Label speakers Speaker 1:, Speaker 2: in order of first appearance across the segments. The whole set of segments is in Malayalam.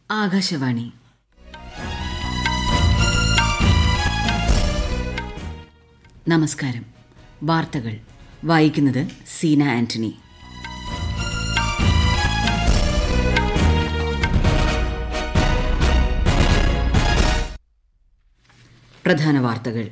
Speaker 1: ആകാശവാണി നമസ്കാരം വാർത്തകൾ വായിക്കുന്നത് സീന ആന്റണി പ്രധാന വാർത്തകൾ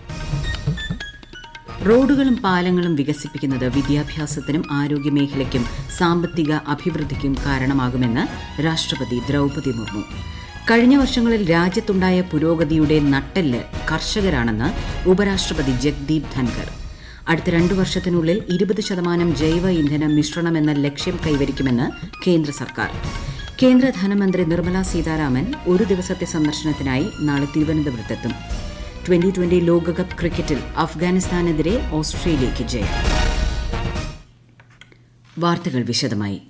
Speaker 1: റോഡുകളും പാലങ്ങളും വികസിപ്പിക്കുന്നത് വിദ്യാഭ്യാസത്തിനും ആരോഗ്യമേഖലയ്ക്കും സാമ്പത്തിക അഭിവൃദ്ധിക്കും കാരണമാകുമെന്ന് രാഷ്ട്രപതി ദ്രൗപദി മുർമു കഴിഞ്ഞ വർഷങ്ങളിൽ രാജ്യത്തുണ്ടായ പുരോഗതിയുടെ നട്ടെല്ല് കർഷകരാണെന്ന് ഉപരാഷ്ട്രപതി ജഗ്ദീപ് ധൻകർ അടുത്ത രണ്ടു വർഷത്തിനുള്ളിൽ ഇരുപത് ശതമാനം ജൈവ ഇന്ധന മിശ്രണമെന്ന ലക്ഷ്യം കൈവരിക്കുമെന്ന് കേന്ദ്ര സർക്കാർ കേന്ദ്ര ധനമന്ത്രി നിർമ്മല സീതാരാമൻ ഒരു ദിവസത്തെ സന്ദർശനത്തിനായി നാളെ തിരുവനന്തപുരത്തെത്തും ട്വന്റി ട്വന്റി ലോകകപ്പ് ക്രിക്കറ്റിൽ അഫ്ഗാനിസ്ഥാനെതിരെ ഓസ്ട്രേലിയയ്ക്ക് ജയം വാർത്തകൾ വിശദമായി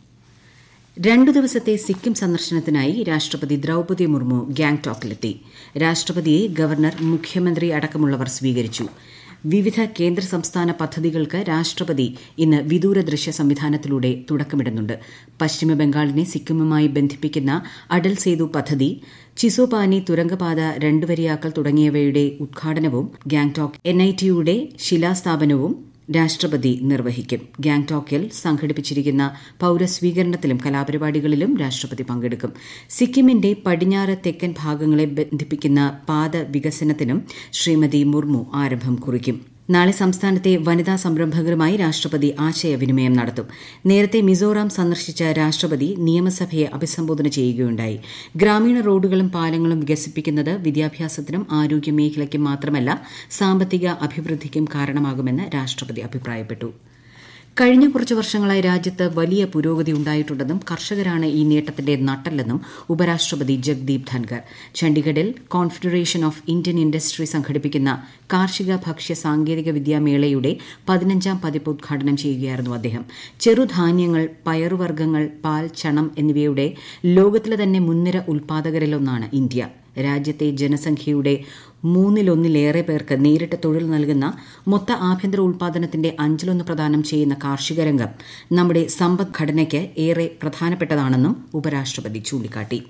Speaker 1: രണ്ടു ദിവസത്തെ സിക്കിം സന്ദർശനത്തിനായി രാഷ്ട്രപതി ദ്രൌപദി മുർമു ഗാംഗ്ടോക്കിലെത്തി രാഷ്ട്രപതിയെ ഗവർണർ മുഖ്യമന്ത്രി അടക്കമുള്ളവർ സ്വീകരിച്ചു വിവിധ കേന്ദ്ര സംസ്ഥാന പദ്ധതികൾക്ക് രാഷ്ട്രപതി ഇന്ന് വിദൂര ദൃശ്യ സംവിധാനത്തിലൂടെ തുടക്കമിടുന്നുണ്ട് പശ്ചിമ ബംഗാളിനെ സിക്കിമുമായി ബന്ധിപ്പിക്കുന്ന അടൽ സേതു പദ്ധതി ചിസോപാനി തുരങ്കപാത രണ്ടുവരിയാക്കൽ തുടങ്ങിയവയുടെ ഉദ്ഘാടനവും ഗാംഗ്ടോക്ക് എൻ ഐ ടിയുടെ ശിലാസ്ഥാപനവും രാഷ്ട്രപതി നിർവഹിക്കും ഗാംഗ്ടോക്കിൽ സംഘടിപ്പിച്ചിരിക്കുന്ന പൌരസ്വീകരണത്തിലും കലാപരിപാടികളിലും രാഷ്ട്രപതി പങ്കെടുക്കും സിക്കിമിന്റെ പടിഞ്ഞാറ് തെക്കൻ ഭാഗങ്ങളെ ബന്ധിപ്പിക്കുന്ന പാത വികസനത്തിനും ശ്രീമതി മുർമു ആരംഭം കുറിക്കും നാളെ സംസ്ഥാനത്തെ വനിതാ സംരംഭകരുമായി രാഷ്ട്രപതി ആശയവിനിമയം നടത്തും നേരത്തെ മിസോറാം സന്ദർശിച്ച രാഷ്ട്രപതി നിയമസഭയെ അഭിസംബോധന ചെയ്യുകയുണ്ടായി ഗ്രാമീണ റോഡുകളും പാലങ്ങളും വികസിപ്പിക്കുന്നത് വിദ്യാഭ്യാസത്തിനും ആരോഗ്യമേഖലയ്ക്കും മാത്രമല്ല സാമ്പത്തിക അഭിവൃദ്ധിക്കും കാരണമാകുമെന്ന് രാഷ്ട്രപതി അഭിപ്രായപ്പെട്ടു കഴിഞ്ഞ കുറച്ച് വർഷങ്ങളായി രാജ്യത്ത് വലിയ പുരോഗതി ഉണ്ടായിട്ടുണ്ടെന്നും കർഷകരാണ് ഈ നേട്ടത്തിന്റെ നട്ടെല്ലെന്നും ഉപരാഷ്ട്രപതി ജഗ്ദീപ് ധൻകർ ചണ്ഡീഗഡിൽ കോൺഫെഡറേഷൻ ഓഫ് ഇന്ത്യൻ ഇൻഡസ്ട്രി സംഘടിപ്പിക്കുന്ന കാർഷിക ഭക്ഷ്യ സാങ്കേതിക വിദ്യാമേളയുടെ പതിനഞ്ചാം പതിപ്പ് ഉദ്ഘാടനം ചെയ്യുകയായിരുന്നു അദ്ദേഹം ചെറുധാന്യങ്ങൾ പയറുവർഗ്ഗങ്ങൾ പാൽ ചണം എന്നിവയുടെ ലോകത്തിലെ തന്നെ മുൻനിര ഉൽപാദകരിലൊന്നാണ് ഇന്ത്യ രാജ്യത്തെ ജനസംഖ്യയുടെ മൂന്നിലൊന്നിലേറെ പേർക്ക് നേരിട്ട് തൊഴിൽ നൽകുന്ന മൊത്ത ആഭ്യന്തര ഉൽപാദനത്തിന്റെ അഞ്ചിലൊന്ന് പ്രദാനം ചെയ്യുന്ന കാർഷിക രംഗം നമ്മുടെ സമ്പദ്ഘടനയ്ക്ക് ഏറെ പ്രധാനപ്പെട്ടതാണെന്നും ഉപരാഷ്ട്രപതി ചൂണ്ടിക്കാട്ടി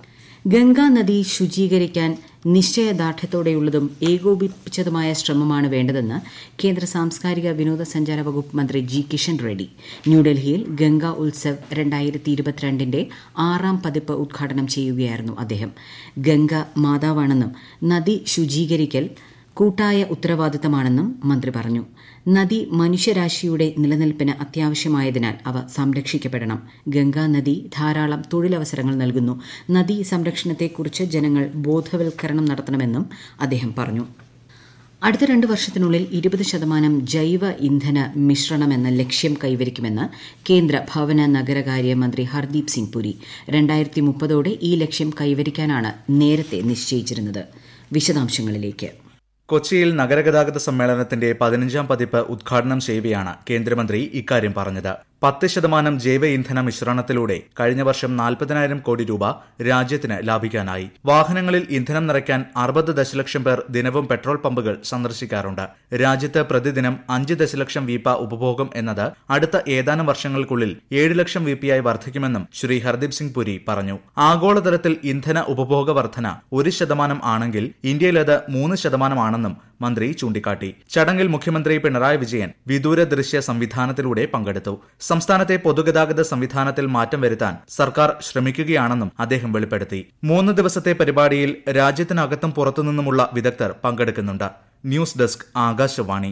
Speaker 1: ഗംഗാ നദി ശുചീകരിക്കാൻ നിശ്ചയദാർഢ്യത്തോടെയുള്ളതും ഏകോപിപ്പിച്ചതുമായ ശ്രമമാണ് വേണ്ടതെന്ന് കേന്ദ്ര സാംസ്കാരിക വിനോദസഞ്ചാര വകുപ്പ് മന്ത്രി ജി കിഷൻ റെഡ്ഡി ന്യൂഡൽഹിയിൽ ഗംഗാ ഉത്സവ് രണ്ടായിരത്തി ഇരുപത്തിരണ്ടിന്റെ ആറാം പതിപ്പ് ഉദ്ഘാടനം ചെയ്യുകയായിരുന്നു അദ്ദേഹം ഗംഗ മാതാവാണെന്നും നദി ശുചീകരിക്കൽ കൂട്ടായ ഉത്തരവാദിത്തമാണെന്നും മന്ത്രി പറഞ്ഞു നദി മനുഷ്യരാശിയുടെ നിലനിൽപ്പിന് അത്യാവശ്യമായതിനാൽ അവ സംരക്ഷിക്കപ്പെടണം ഗംഗാ നദി ധാരാളം തൊഴിലവസരങ്ങൾ നൽകുന്നു നദീ സംരക്ഷണത്തെക്കുറിച്ച് ജനങ്ങൾ ബോധവൽക്കരണം നടത്തണമെന്നും അദ്ദേഹം പറഞ്ഞു അടുത്ത രണ്ട് വർഷത്തിനുള്ളിൽ ഇരുപത് ശതമാനം ജൈവ ഇന്ധന മിശ്രണമെന്ന ലക്ഷ്യം കൈവരിക്കുമെന്ന് കേന്ദ്ര ഭവന നഗരകാര്യ മന്ത്രി ഹർദീപ് സിംഗ് പുരി രണ്ടായിരത്തി മുപ്പതോടെ ഈ ലക്ഷ്യം കൈവരിക്കാനാണ് നേരത്തെ നിശ്ചയിച്ചിരുന്നത് വിശദാംശങ്ങളിലേക്ക്
Speaker 2: കൊച്ചിയിൽ നഗരഗതാഗത സമ്മേളനത്തിന്റെ പതിനഞ്ചാം പതിപ്പ് ഉദ്ഘാടനം ചെയ്യവെയാണ് കേന്ദ്രമന്ത്രി ഇക്കാര്യം പറഞ്ഞത് പത്ത് ശതമാനം ജൈവ ഇന്ധന മിശ്രണത്തിലൂടെ കഴിഞ്ഞ വർഷം നാൽപ്പതിനായിരം കോടി രൂപ രാജ്യത്തിന് ലാഭിക്കാനായി വാഹനങ്ങളിൽ ഇന്ധനം നിറയ്ക്കാൻ അറുപത് ദശലക്ഷം പേർ ദിനവും പെട്രോൾ പമ്പുകൾ സന്ദർശിക്കാറുണ്ട് രാജ്യത്ത് പ്രതിദിനം അഞ്ച് ദശലക്ഷം വീപ്പ ഉപഭോഗം എന്നത് അടുത്ത ഏതാനും വർഷങ്ങൾക്കുള്ളിൽ ഏഴ് ലക്ഷം വീപ്പിയായി വർദ്ധിക്കുമെന്നും ശ്രീ ഹർദീപ് സിംഗ് പുരി പറഞ്ഞു ആഗോളതലത്തിൽ ഇന്ധന ഉപഭോഗ വർധന ഒരു ശതമാനം ആണെങ്കിൽ ഇന്ത്യയിലത് മൂന്ന് ശതമാനമാണെന്നും മന്ത്രി ചൂണ്ടിക്കാട്ടി ചടങ്ങിൽ മുഖ്യമന്ത്രി പിണറായി വിജയൻ വിദൂര ദൃശ്യ സംവിധാനത്തിലൂടെ പങ്കെടുത്തു സംസ്ഥാനത്തെ പൊതുഗതാഗത സംവിധാനത്തിൽ മാറ്റം വരുത്താൻ സർക്കാർ ശ്രമിക്കുകയാണെന്നും അദ്ദേഹം വെളിപ്പെടുത്തി മൂന്ന് ദിവസത്തെ പരിപാടിയിൽ രാജ്യത്തിനകത്തും പുറത്തുനിന്നുമുള്ള വിദഗ്ധർ പങ്കെടുക്കുന്നുണ്ട് ന്യൂസ് ഡെസ്ക് ആകാശവാണി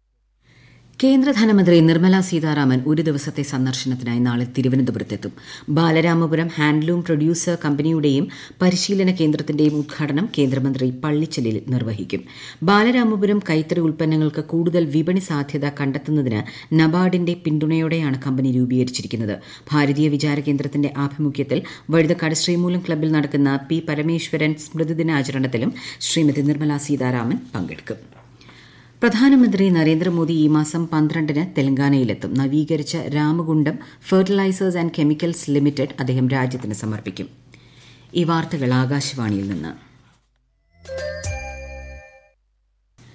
Speaker 1: കേന്ദ്ര ധനമന്ത്രി നിർമ്മല സീതാരാമൻ ഒരു ദിവസത്തെ സന്ദർശനത്തിനായി നാളെ തിരുവനന്തപുരത്തെത്തും ബാലരാമപുരം ഹാൻഡ്ലൂം പ്രൊഡ്യൂസർ കമ്പനിയുടെയും പരിശീലന കേന്ദ്രത്തിന്റെയും ഉദ്ഘാടനം കേന്ദ്രമന്ത്രി പള്ളിച്ചലിൽ നിർവഹിക്കും ബാലരാമപുരം കൈത്തറി ഉൽപ്പന്നങ്ങൾക്ക് കൂടുതൽ വിപണി സാധ്യത കണ്ടെത്തുന്നതിന് നബാർഡിന്റെ പിന്തുണയോടെയാണ് കമ്പനി രൂപീകരിച്ചിരിക്കുന്നത് ഭാരതീയ വിചാര കേന്ദ്രത്തിന്റെ ആഭിമുഖ്യത്തിൽ വഴുതക്കാട് ശ്രീമൂലം ക്ലബ്ബിൽ നടക്കുന്ന പി പരമേശ്വരൻ സ്മൃതിദിനാചരണത്തിലും ശ്രീമതി നിർമ്മല സീതാരാമൻ പങ്കെടുക്കും പ്രധാനമന്ത്രി നരേന്ദ്രമോദി ഈ മാസം പന്ത്രണ്ടിന് തെലങ്കാനയിലെത്തും നവീകരിച്ച Ramagundam fertilizers and chemicals limited അദ്ദേഹം രാജ്യത്തിന് സമർപ്പിക്കും ഈ വാർത്തകൾ ആകാശവാണിയിൽ നിന്ന്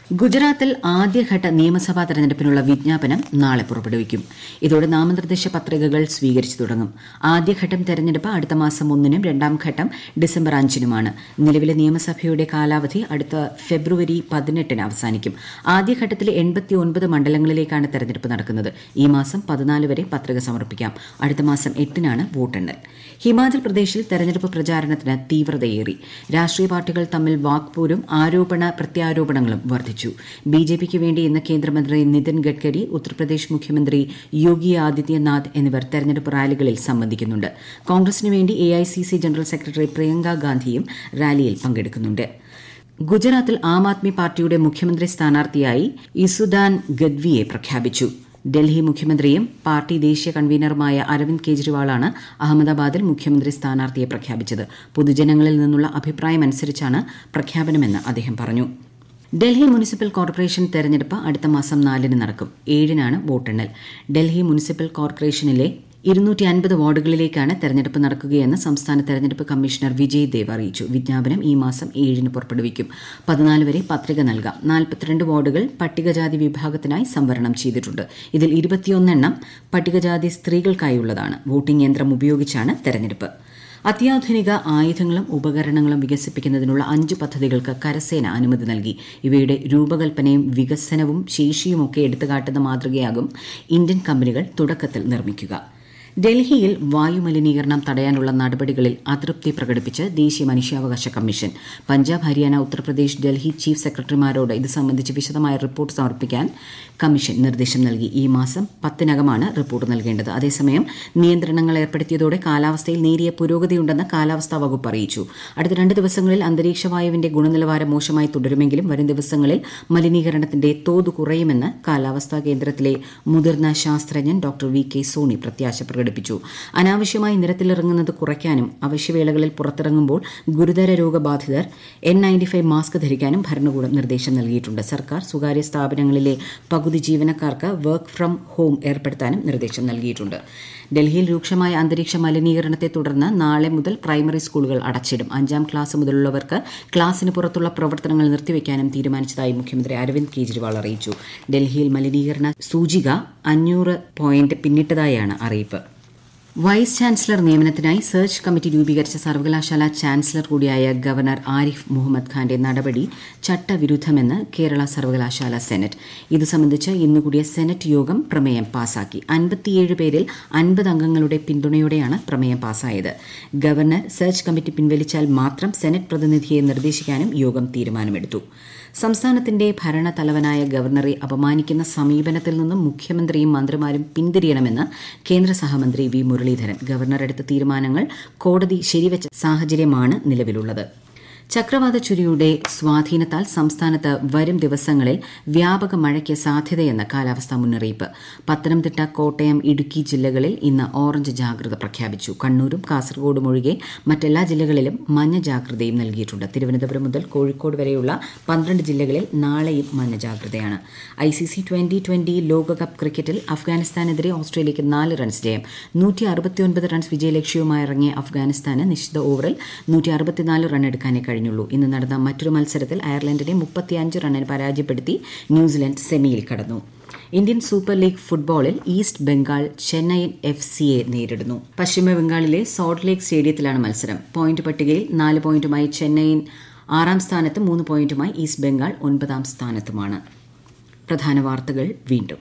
Speaker 1: ഗുജറാത്തിൽ ആദ്യഘട്ട നിയമസഭാ തെരഞ്ഞെടുപ്പിനുള്ള വിജ്ഞാപനം നാളെ പുറപ്പെടുവിക്കും ഇതോടെ നാമനിർദ്ദേശ പത്രികകൾ സ്വീകരിച്ചു തുടങ്ങും ആദ്യഘട്ടം തെരഞ്ഞെടുപ്പ് അടുത്ത മാസം ഒന്നിനും രണ്ടാം ഘട്ടം ഡിസംബർ അഞ്ചിനുമാണ് നിലവിലെ നിയമസഭയുടെ കാലാവധി അടുത്ത ഫെബ്രുവരി പതിനെട്ടിന് അവസാനിക്കും ആദ്യഘട്ടത്തിലെ എൺപത്തിയൊൻപത് മണ്ഡലങ്ങളിലേക്കാണ് തെരഞ്ഞെടുപ്പ് നടക്കുന്നത് ഈ മാസം പതിനാല് വരെ പത്രിക സമർപ്പിക്കാം അടുത്ത മാസം എട്ടിനാണ് വോട്ടെണ്ണൽ ഹിമാചൽ പ്രദേശിൽ തെരഞ്ഞെടുപ്പ് പ്രചാരണത്തിന് തീവ്രതയേറി രാഷ്ട്രീയ പാർട്ടികൾ തമ്മിൽ വാക്പോരും ആരോപണ പ്രത്യാരോപണങ്ങളും വർദ്ധിച്ചു ബി ജെ പിക്ക് വേണ്ടി ഇന്ന് കേന്ദ്രമന്ത്രി നിതിൻ ഗഡ്കരി ഉത്തർപ്രദേശ് മുഖ്യമന്ത്രി യോഗി ആദിത്യനാഥ് എന്നിവർ തെരഞ്ഞെടുപ്പ് റാലികളിൽ സംബന്ധിക്കുന്നുണ്ട് കോൺഗ്രസിന് വേണ്ടി A I C C general secretary Priyanka ഗാന്ധിയും റാലിയിൽ പങ്കെടുക്കുന്നുണ്ട് ഗുജറാത്തിൽ ആം ആദ്മി പാർട്ടിയുടെ മുഖ്യമന്ത്രി സ്ഥാനാർത്ഥിയായി ഇസുദാൻ ഗദ്വിയെ പ്രഖ്യാപിച്ചു ഡൽഹി മുഖ്യമന്ത്രിയും പാർട്ടി ദേശീയ കൺവീനറുമായ അരവിന്ദ് കെജ്രിവാളാണ് അഹമ്മദാബാദിൽ മുഖ്യമന്ത്രി സ്ഥാനാർത്ഥിയെ പ്രഖ്യാപിച്ചത് പൊതുജനങ്ങളിൽ നിന്നുള്ള അഭിപ്രായമനുസരിച്ചാണ് പ്രഖ്യാപനമെന്ന് അദ്ദേഹം പറഞ്ഞു ഡൽഹി മുനിസിപ്പൽ കോർപ്പറേഷൻ തെരഞ്ഞെടുപ്പ് അടുത്ത മാസം നാലിന് നടക്കും ഏഴിനാണ് വോട്ടെണ്ണൽ ഡൽഹി മുനിസിപ്പൽ കോർപ്പറേഷനിലെ ഇരുന്നൂറ്റി അൻപത് വാർഡുകളിലേക്കാണ് തെരഞ്ഞെടുപ്പ് നടക്കുകയെന്ന് സംസ്ഥാന തെരഞ്ഞെടുപ്പ് കമ്മീഷണർ വിജയ് ദേവ് അറിയിച്ചു വിജ്ഞാപനം ഈ മാസം ഏഴിന് പുറപ്പെടുവിക്കും പതിനാല് വരെ പത്രിക നൽകാം നാൽപ്പത്തിരണ്ട് വാർഡുകൾ പട്ടികജാതി വിഭാഗത്തിനായി സംവരണം ചെയ്തിട്ടുണ്ട് ഇതിൽ ഇരുപത്തിയൊന്നെണ്ണം പട്ടികജാതി സ്ത്രീകൾക്കായുള്ളതാണ് വോട്ടിംഗ് യന്ത്രം ഉപയോഗിച്ചാണ് തെരഞ്ഞെടുപ്പ് അത്യാധുനിക ആയുധങ്ങളും ഉപകരണങ്ങളും വികസിപ്പിക്കുന്നതിനുള്ള അഞ്ച് പദ്ധതികൾക്ക് കരസേന അനുമതി നൽകി ഇവയുടെ രൂപകൽപ്പനയും വികസനവും ശേഷിയുമൊക്കെ എടുത്തുകാട്ടുന്ന മാതൃകയാകും ഇന്ത്യൻ കമ്പനികൾ തുടക്കത്തിൽ നിർമ്മിക്കുക ഡൽഹിയിൽ വായുമലിനീകരണം തടയാനുള്ള നടപടികളിൽ അതൃപ്തി പ്രകടിപ്പിച്ച് ദേശീയ മനുഷ്യാവകാശ കമ്മീഷൻ പഞ്ചാബ് ഹരിയാന ഉത്തർപ്രദേശ് ഡൽഹി ചീഫ് സെക്രട്ടറിമാരോട് ഇത് സംബന്ധിച്ച് വിശദമായ റിപ്പോർട്ട് സമർപ്പിക്കാൻ കമ്മീഷൻ നിർദ്ദേശം നൽകി ഈ മാസം പത്തിനകമാണ് റിപ്പോർട്ട് നൽകേണ്ടത് അതേസമയം നിയന്ത്രണങ്ങൾ ഏർപ്പെടുത്തിയതോടെ കാലാവസ്ഥയിൽ നേരിയ പുരോഗതിയുണ്ടെന്ന് കാലാവസ്ഥാ വകുപ്പ് അറിയിച്ചു അടുത്ത രണ്ട് ദിവസങ്ങളിൽ അന്തരീക്ഷ വായുവിന്റെ ഗുണനിലവാരം മോശമായി തുടരുമെങ്കിലും വരും ദിവസങ്ങളിൽ മലിനീകരണത്തിന്റെ തോത് കുറയുമെന്ന് കാലാവസ്ഥാ കേന്ദ്രത്തിലെ മുതിർന്ന ശാസ്ത്രജ്ഞൻ ഡോക്ടർ വി കെ സോണി പ്രത്യാശ പ്രകടിപ്പിച്ചു അനാവശ്യമായി നിരത്തിലിറങ്ങുന്നത് കുറയ്ക്കാനും അവശ്യവേളകളിൽ പുറത്തിറങ്ങുമ്പോൾ ഗുരുതര രോഗബാധിതർ എൻ നയൻറ്റി ഫൈവ് മാസ്ക് ധരിക്കാനും ഭരണകൂടം നിർദ്ദേശം നൽകിയിട്ടുണ്ട് സർക്കാർ സ്വകാര്യ സ്ഥാപനങ്ങളിലെ പകുതി ജീവനക്കാർക്ക് വർക്ക് ഫ്രം ഹോം ഏർപ്പെടുത്താനും നിർദ്ദേശം നൽകിയിട്ടുണ്ട് ഡൽഹിയിൽ രൂക്ഷമായ അന്തരീക്ഷ മലിനീകരണത്തെ തുടർന്ന് നാളെ മുതൽ പ്രൈമറി സ്കൂളുകൾ അടച്ചിടും അഞ്ചാം ക്ലാസ് മുതലുള്ളവർക്ക് ക്ലാസിന് പുറത്തുള്ള പ്രവർത്തനങ്ങൾ നിർത്തിവെക്കാനും തീരുമാനിച്ചതായി മുഖ്യമന്ത്രി അരവിന്ദ് കെജ്രിവാൾ അറിയിച്ചു ഡൽഹിയിൽ മലിനീകരണ സൂചിക അഞ്ഞൂറ് പോയിന്റ് പിന്നിട്ടതായാണ് അറിയിപ്പ് വൈസ് ചാൻസലർ നിയമനത്തിനായി സെർച്ച് കമ്മിറ്റി രൂപീകരിച്ച സർവകലാശാല ചാൻസലർ കൂടിയായ ഗവർണർ ആരിഫ് മുഹമ്മദ് ഖാന്റെ നടപടി ചട്ടവിരുദ്ധമെന്ന് കേരള സർവകലാശാല സെനറ്റ് ഇത് സംബന്ധിച്ച് ഇന്ന് കൂടിയ സെനറ്റ് യോഗം പ്രമേയം പാസാക്കി അൻപത്തിയേഴ് പേരിൽ അൻപത് അംഗങ്ങളുടെ പിന്തുണയോടെയാണ് പ്രമേയം പാസായത് ഗവർണർ സെർച്ച് കമ്മിറ്റി പിൻവലിച്ചാൽ മാത്രം സെനറ്റ് പ്രതിനിധിയെ നിർദ്ദേശിക്കാനും യോഗം തീരുമാനമെടുത്തു സംസ്ഥാനത്തിന്റെ ഭരണത്തലവനായ ഗവർണറെ അപമാനിക്കുന്ന സമീപനത്തിൽ നിന്നും മുഖ്യമന്ത്രിയും മന്ത്രിമാരും പിന്തിരിയണമെന്ന് കേന്ദ്ര സഹമന്ത്രി വി മുരളീധരൻ ഗവർണർ എടുത്ത തീരുമാനങ്ങൾ കോടതി ശരിവച്ച സാഹചര്യമാണ് നിലവിലുള്ളത് ചക്രവാത ചുഴിയുടെ സ്വാധീനത്താൽ സംസ്ഥാനത്ത് വരും ദിവസങ്ങളിൽ വ്യാപക മഴയ്ക്ക് സാധ്യതയെന്ന് കാലാവസ്ഥാ മുന്നറിയിപ്പ് പത്തനംതിട്ട കോട്ടയം ഇടുക്കി ജില്ലകളിൽ ഇന്ന് ഓറഞ്ച് ജാഗ്രത പ്രഖ്യാപിച്ചു കണ്ണൂരും കാസർഗോഡും ഒഴികെ മറ്റെല്ലാ ജില്ലകളിലും മഞ്ഞ ജാഗ്രതയും നൽകിയിട്ടുണ്ട് തിരുവനന്തപുരം മുതൽ കോഴിക്കോട് വരെയുള്ള പന്ത്രണ്ട് ജില്ലകളിൽ നാളെയും മഞ്ഞ ജാഗ്രതയാണ് I C C twenty twenty ലോകകപ്പ് ക്രിക്കറ്റിൽ അഫ്ഗാനിസ്ഥാനെതിരെ ഓസ്ട്രേലിയയ്ക്ക് നാല് റൺസ് ജയം നൂറ്റി അറുപത്തിയൊൻപത് റൺസ് വിജയലക്ഷ്യവുമായി ഇറങ്ങിയ അഫ്ഗാനിസ്ഥാന് നിശ്ചിത ഓവറിൽ നൂറ്റി അറുപത്തിനാല് റൺ എടുക്കാനേ കഴിഞ്ഞുള്ളൂ ഇന്ന് നടന്ന മറ്റൊരു മത്സരത്തിൽ അയർലൻഡിനെ മുപ്പത്തിയഞ്ച് റണ്ണിന് പരാജയപ്പെടുത്തി ന്യൂസിലൻഡ് സെമിയിൽ കടന്നു ഇന്ത്യൻ സൂപ്പർ ലീഗ് ഫുട്ബോളിൽ ഈസ്റ്റ് ബംഗാൾ ചെന്നൈയിൻ എഫ് സിയെ നേരിടുന്നു പശ്ചിമ ബംഗാളിലെ സോൾട്ട് ലേക്ക് സ്റ്റേഡിയത്തിലാണ് മത്സരം പോയിന്റ് പട്ടികയിൽ നാല് പോയിന്റുമായി ചെന്നൈയിൻ ആറാം സ്ഥാനത്തും മൂന്ന് പോയിന്റുമായി ഈസ്റ്റ് ബംഗാൾ ഒൻപതാം സ്ഥാനത്തുമാണ് പ്രധാന വാർത്തകൾ വീണ്ടും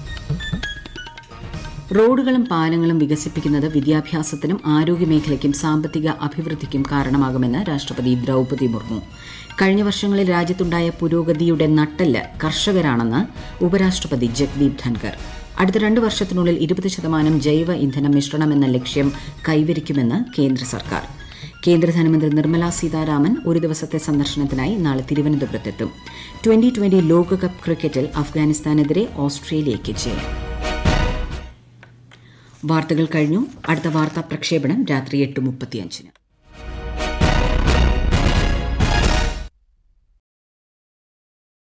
Speaker 1: റോഡുകളും പാലങ്ങളും വികസിപ്പിക്കുന്നത് വിദ്യാഭ്യാസത്തിനും ആരോഗ്യമേഖലയ്ക്കും സാമ്പത്തിക അഭിവൃദ്ധിക്കും കാരണമാകുമെന്ന് രാഷ്ട്രപതി ദ്രൌപതി മുർമു കഴിഞ്ഞ വർഷങ്ങളിൽ രാജ്യത്തുണ്ടായ പുരോഗതിയുടെ നട്ടെല്ല് കർഷകരാണെന്ന് ഉപരാഷ്ട്രപതി ജഗ്ദീപ് ധൻകർ അടുത്ത രണ്ട് വർഷത്തിനുള്ളിൽ ഇരുപത് ശതമാനം ജൈവ ഇന്ധന മിശ്രണം എന്ന ലക്ഷ്യം കൈവരിക്കുമെന്ന് കേന്ദ്ര സർക്കാർ കേന്ദ്ര ധനമന്ത്രി നിർമ്മല സീതാരാമൻ ഒരു ദിവസത്തെ സന്ദർശനത്തിനായി നാളെ തിരുവനന്തപുരത്തെത്തും ട്വന്റി ട്വന്റി ലോകകപ്പ് ക്രിക്കറ്റിൽ അഫ്ഗാനിസ്ഥാനെതിരെ ഓസ്ട്രേലിയയ്ക്ക് ജയം വാർത്തകൾ കഴിഞ്ഞു അടുത്ത വാർത്താ പ്രക്ഷേപണം രാത്രി എട്ട് മുപ്പത്തിയഞ്ചിന്